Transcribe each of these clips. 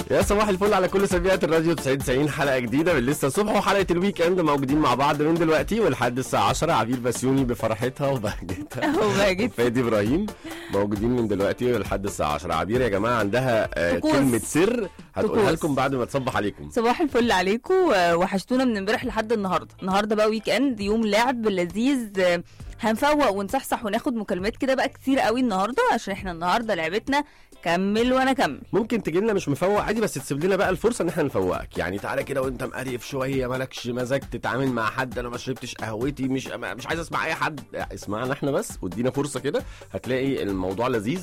يا صباح الفل على كل سميات الراديو 90 90 حلقه جديده من لسه الصبح وحلقه الويك اند موجودين مع بعض من دلوقتي ولحد الساعه 10 عبير بسيوني بفرحتها وبهجتها وبهجتها. فادي ابراهيم موجودين من دلوقتي ولحد الساعه 10 عبير يا جماعه عندها آه، طقوس. كلمه سر هتقولها طقوس. لكم بعد ما تصبح عليكم صباح الفل عليكم وحشتونا من امبارح لحد النهارده النهارده بقى ويك اند يوم لعب لذيذ آه، هنفوق ونصحصح وناخد مكالمات كده بقى كتير قوي النهارده عشان احنا النهارده لعبتنا كمل وانا كمل ممكن تجي لنا مش مفوق عادي بس تسيب لنا بقى الفرصه ان احنا نفوقك يعني تعالى كده وانت مقريف شويه مالكش مزاج تتعامل مع حد انا ما شربتش قهوتي مش مش عايز اسمع اي حد اسمعنا احنا بس وادينا فرصه كده هتلاقي الموضوع لذيذ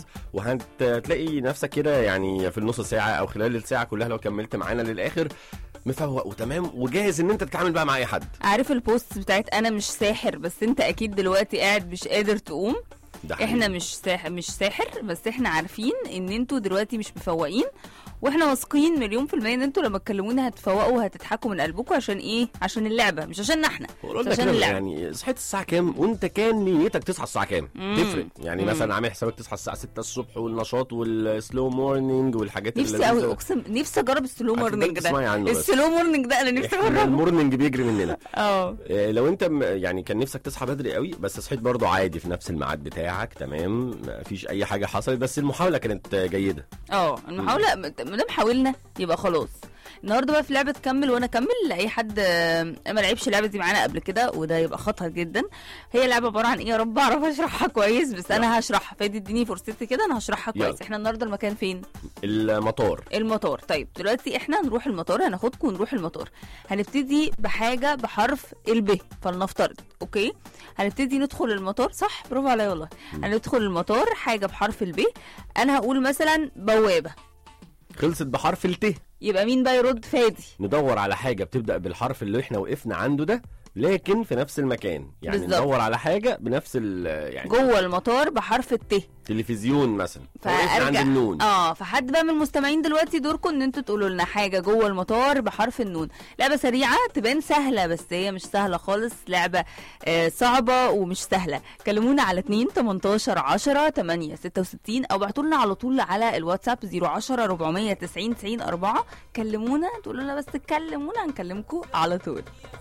وهتلاقي نفسك كده يعني في النص ساعه او خلال الساعه كلها لو كملت معانا للاخر مفوق وتمام وجاهز ان انت تتعامل بقى مع اي حد عارف البوست بتاعت انا مش ساحر بس انت اكيد دلوقتي قاعد مش قادر تقوم ده حقيقي. احنا مش ساحر مش ساحر بس احنا عارفين ان انتوا دلوقتي مش مفوقين واحنا واثقين مليون في المية ان انتوا لما تكلمونا هتفوقوا وهتضحكوا من قلبكم عشان ايه عشان اللعبة مش عشان احنا بقول مش لك عشان كده اللعبة يعني صحيت الساعة كام وانت كان نيتك تصحى الساعة كام؟ مم. تفرق يعني مم. مثلا عامل حسابك تصحى الساعة 6 الصبح والنشاط والسلو مورنينج والحاجات نفسي اللذيذة. قوي اقسم نفسي اجرب السلو هتفضل مورنينج تسمعي ده عنه بس. السلو مورنينج ده انا نفسي احنا اجربه المورنينج بيجري مننا اه آه، لو انت م- يعني كان نفسك تصحى بدري قوي بس صحيت برضه عادي في نفس الميعاد بتاعك تمام مفيش اي حاجة حصلت بس المحاولة كانت جيدة اه المحاولة ما دام حاولنا يبقى خلاص النهارده بقى في لعبه كمل وانا اكمل لاي حد آه، ما لعبش اللعبه دي معانا قبل كده وده يبقى خطر جدا هي لعبه عباره عن ايه يا رب اعرف اشرحها كويس بس انا هشرحها فادي اديني فرصتي كده انا هشرحها كويس يلا. احنا النهارده المكان فين المطار المطار طيب دلوقتي احنا نروح المطار هناخدكم ونروح المطار هنبتدي بحاجه بحرف الب فلنفترض اوكي هنبتدي ندخل المطار صح برافو عليا والله هندخل المطار حاجه بحرف الب انا هقول مثلا بوابه خلصت بحرف الت يبقى مين بقى يرد فادي ندور على حاجة بتبدأ بالحرف اللي احنا وقفنا عنده ده لكن في نفس المكان يعني بالظبط. ندور على حاجة بنفس ال يعني جوه المطار بحرف الت تلفزيون مثلا وقفنا عند النون اه فحد بقى من المستمعين دلوقتي دوركم ان انتوا تقولوا لنا حاجه جوه المطار بحرف النون لعبه سريعه تبان سهله بس هي مش سهله خالص لعبه آه صعبه ومش سهله كلمونا على 2 18 10 8 66 او ابعتوا لنا على طول على الواتساب 010 490 90 4 كلمونا تقولوا لنا بس تكلمونا هنكلمكم على طول